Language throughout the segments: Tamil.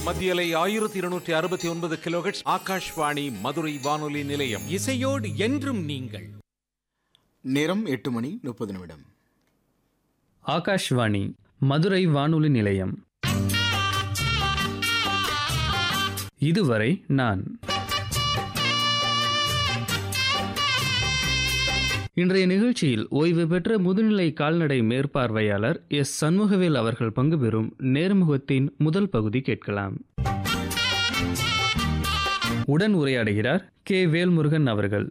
மத்தியலை ஆயிரத்தி இருநூற்றி அறுபத்தி ஒன்பது கிலோஹெட்ஸ் ஆகாஷ்வாணி மதுரை வானொலி நிலையம் இசையோடு என்றும் நீங்கள் நேரம் எட்டு மணி முப்பது நிமிடம் ஆகாஷ்வாணி மதுரை வானொலி நிலையம் இதுவரை நான் இன்றைய நிகழ்ச்சியில் ஓய்வு பெற்ற முதுநிலை கால்நடை மேற்பார்வையாளர் எஸ் சண்முகவேல் அவர்கள் பங்கு பெறும் நேர்முகத்தின் முதல் பகுதி கேட்கலாம் உடன் உரையாடுகிறார் கே வேல்முருகன் அவர்கள்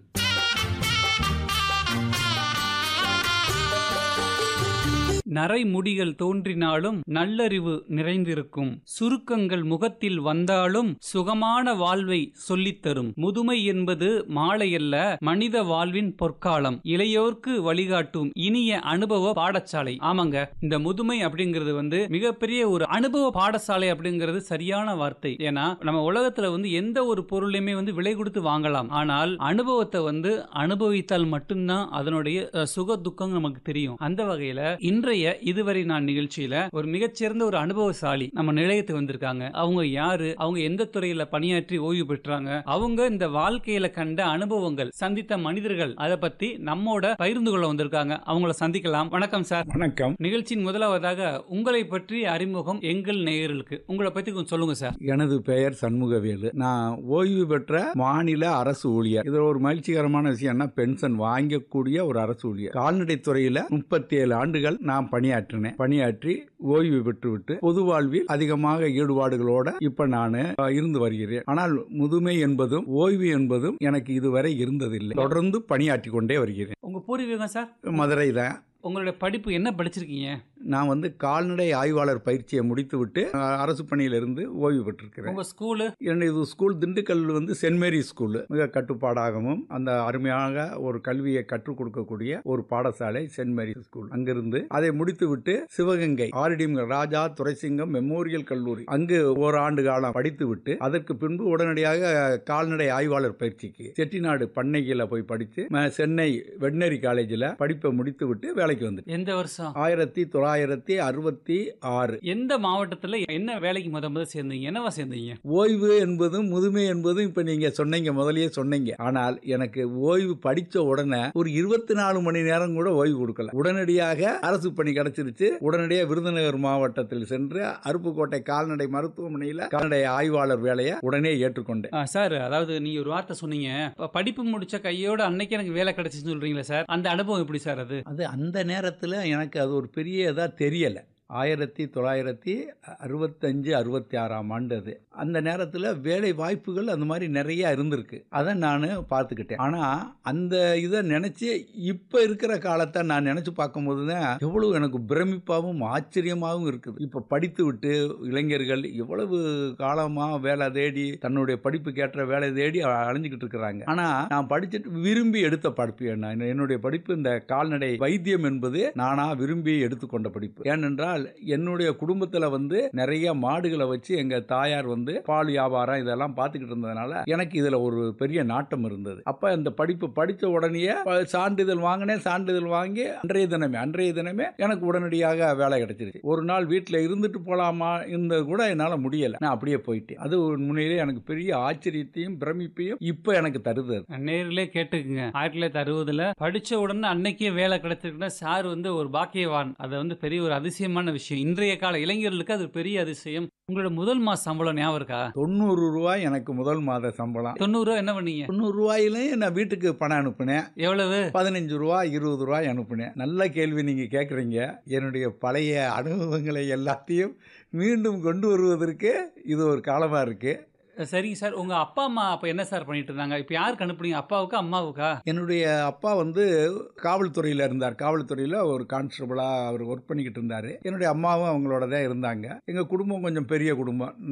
நரைமுடிகள் தோன்றினாலும் நல்லறிவு நிறைந்திருக்கும் சுருக்கங்கள் முகத்தில் வந்தாலும் சுகமான வாழ்வை சொல்லித்தரும் முதுமை என்பது மாலையல்ல மனித வாழ்வின் பொற்காலம் இளையோர்க்கு வழிகாட்டும் இனிய அனுபவ பாடசாலை ஆமாங்க இந்த முதுமை அப்படிங்கிறது வந்து மிகப்பெரிய ஒரு அனுபவ பாடசாலை அப்படிங்கிறது சரியான வார்த்தை ஏன்னா நம்ம உலகத்துல வந்து எந்த ஒரு பொருளையுமே வந்து விலை கொடுத்து வாங்கலாம் ஆனால் அனுபவத்தை வந்து அனுபவித்தால் மட்டும்தான் அதனுடைய அஹ், சுக துக்கம் நமக்கு தெரியும் அந்த வகையில இன்றைய இதுவரை நான் நிகழ்ச்சியில ஒரு மிகச்சிறந்த ஒரு அனுபவசாலி நம்ம நிலையத்துக்கு வந்திருக்காங்க அவங்க யாரு அவங்க எந்த துறையில பணியாற்றி ஓய்வு பெற்றாங்க அவங்க இந்த வாழ்க்கையில கண்ட அனுபவங்கள் சந்தித்த மனிதர்கள் அதை பத்தி நம்மோட பகிர்ந்து கொள்ள வந்திருக்காங்க அவங்கள சந்திக்கலாம் வணக்கம் சார் வணக்கம் நிகழ்ச்சியின் முதலாவதாக உங்களை பற்றி அறிமுகம் எங்கள் நேயர்களுக்கு உங்களை பத்தி கொஞ்சம் சொல்லுங்க சார் எனது பெயர் சண்முகவேலு நான் ஓய்வு பெற்ற மாநில அரசு ஊழியர் இது ஒரு மகிழ்ச்சிகரமான விஷயம்னா பென்ஷன் வாங்கக்கூடிய ஒரு அரசு ஊழியர் கால்நடை துறையில முப்பத்தி ஏழு ஆண்டுகள் நான் பணியாற்றினேன் பணியாற்றி ஓய்வு பெற்றுவிட்டு பொது வாழ்வில் அதிகமாக ஈடுபாடுகளோட இப்ப நான் இருந்து வருகிறேன் ஆனால் முதுமை என்பதும் ஓய்வு என்பதும் எனக்கு இதுவரை இருந்ததில்லை தொடர்ந்து பணியாற்றி கொண்டே வருகிறேன் உங்க பூர்வீகம் சார் மதுரை தான் உங்களுடைய படிப்பு என்ன படிச்சிருக்கீங்க நான் வந்து கால்நடை ஆய்வாளர் பயிற்சியை முடித்துவிட்டு அஹ், அரசு பணியிலிருந்து ஓய்வு பெற்றிருக்கிறேன் உங்க ஸ்கூலு என்னுடைய ஸ்கூல் திண்டுக்கல் வந்து சென்ட் மேரி ஸ்கூல் மிக கட்டுப்பாடாகவும் அந்த அருமையாக ஒரு கல்வியை கற்றுக் கொடுக்கக்கூடிய ஒரு பாடசாலை சென்ட் மேரி ஸ்கூல் அங்கிருந்து அதை முடித்துவிட்டு சிவகங்கை ஆர்டிஎம் ராஜா துரைசிங்கம் மெமோரியல் கல்லூரி அங்கு ஓராண்டு காலம் படித்துவிட்டு அதற்கு பின்பு உடனடியாக கால்நடை ஆய்வாளர் பயிற்சிக்கு செட்டிநாடு பண்ணையில போய் படித்து ம- சென்னை வெட்னரி காலேஜில் படிப்பை முடித்துவிட்டு வேலைக்கு வந்து எந்த வருஷம் ஆயிரத்தி தொள்ளாயிரத்தி அறுபத்தி ஆறு எந்த மாவட்டத்துல என்ன வேலைக்கு முத முத சேர்ந்தீங்க என்னவா சேர்ந்தீங்க ஓய்வு என்பதும் முதுமை என்பதும் இப்ப நீங்க சொன்னீங்க முதல்லயே சொன்னீங்க ஆனால் எனக்கு ஓய்வு படிச்ச உடனே ஒரு இருபத்தி நாலு மணி நேரம் கூட ஓய்வு கொடுக்கல உடனடியாக அரசு பணி கிடைச்சிருச்சு உடனடியாக விருதுநகர் மாவட்டத்தில் சென்று அருப்புக்கோட்டை கால்நடை மருத்துவமனையில் கால்நடை ஆய்வாளர் வேலையை உடனே ஏற்றுக்கொண்டேன் ஆ, சார் அதாவது நீங்க ஒரு வார்த்தை சொன்னீங்க ப- படிப்பு முடிச்ச கையோட அன்னைக்கு எனக்கு வேலை கிடைச்சிச்சுன்னு சொல்றீங்களா சார் அந்த அனுபவம் எப்படி சார் அது அது அந்த நேரத்தில் எனக்கு அது ஒரு பெரிய இதாக தெரியலை ஆயிரத்தி தொள்ளாயிரத்தி அறுபத்தஞ்சு அறுபத்தி ஆறாம் ஆண்டு அது அந்த நேரத்தில் வேலை வாய்ப்புகள் அந்த மாதிரி நிறைய இருந்திருக்கு அதை நான் பார்த்துக்கிட்டேன் ஆனால் அந்த இதை நினச்சி இப்போ இருக்கிற காலத்தை நான் நினச்சி பார்க்கும்போது தான் எவ்வளவு எனக்கு பிரமிப்பாகவும் ஆச்சரியமாகவும் இருக்குது இப்போ படித்து விட்டு இளைஞர்கள் எவ்வளவு காலமாக வேலை தேடி தன்னுடைய படிப்புக்கு ஏற்ற வேலை தேடி அலைஞ்சிக்கிட்டு இருக்கிறாங்க ஆனால் நான் படிச்சுட்டு விரும்பி எடுத்த படிப்பு என்ன என்னுடைய படிப்பு இந்த கால்நடை வைத்தியம் என்பது நானா விரும்பி எடுத்துக்கொண்ட படிப்பு ஏனென்றால் என்னுடைய குடும்பத்தில் வந்து நிறைய மாடுகளை வச்சு எங்கள் தாயார் வந்து பால் வியாபாரம் இதெல்லாம் பார்த்துக்கிட்டு இருந்ததுனால எனக்கு இதில் ஒரு பெரிய நாட்டம் இருந்தது அப்போ இந்த படிப்பு படித்த உடனேயே ப- சான்றிதழ் வாங்கினேன் சான்றிதழ் வாங்கி அன்றைய தினமே அன்றைய தினமே எனக்கு உடனடியாக வேலை கிடைச்சிருச்சு ஒரு நாள் வீட்டில் இருந்துட்டு போகலாமா இருந்தது கூட என்னால் முடியலை நான் அப்படியே போயிட்டேன் அது உண்மையிலே எனக்கு பெரிய ஆச்சரியத்தையும் பிரமிப்பையும் இப்போ எனக்கு தருது அது. நேரிலே கேட்டுக்குங்க ஆயிரத்தி தொள்ளாயிரத்தி அறுபதுல படிச்ச உடனே அன்னைக்கே வேலை கிடைச்சிருக்குன்னா சார் வந்து ஒரு பாக்கியவான் அது வந்து பெரிய ஒரு அதிசயமான விஷயம் இன்றைய கால இளைஞர்களுக்கு அது பெரிய அதிசயம் உங்களோட முதல் மாச சம்பளம் ஞாபகம் இருக்கா தொண்ணூறு ரூபாய் எனக்கு முதல் மாத சம்பளம் தொண்ணூறு ரூபா என்ன பண்ணீங்க தொண்ணூறு ரூபாயிலையும் நான் வீட்டுக்கு பணம் அனுப்புனேன் எவ்வளவு பதினஞ்சு ரூபா இருபது ரூபாய் அனுப்புனேன் நல்ல கேள்வி நீங்க கேட்குறீங்க என்னுடைய பழைய அனுபவங்களை எல்லாத்தையும் மீண்டும் கொண்டு வருவதற்கு இது ஒரு காலமா இருக்கு சரிங்க சார் உங்க அப்பா அம்மா அப்ப என்ன சார் பண்ணிட்டு இருந்தாங்க இப்ப யாருக்கு அனுப்புனீங்க அப்பாவுக்கா அம்மாவுக்கா என்னுடைய அப்பா வந்து காவல்துறையில் இருந்தார் காவல்துறையில் ஒரு கான்ஸ்டபிளாக அவர் ஒர்க் பண்ணிக்கிட்டு இருந்தார் என்னுடைய அம்மாவும் அவங்களோட தான் இருந்தாங்க எங்கள் குடும்பம் கொஞ்சம் பெரிய குடும்பம்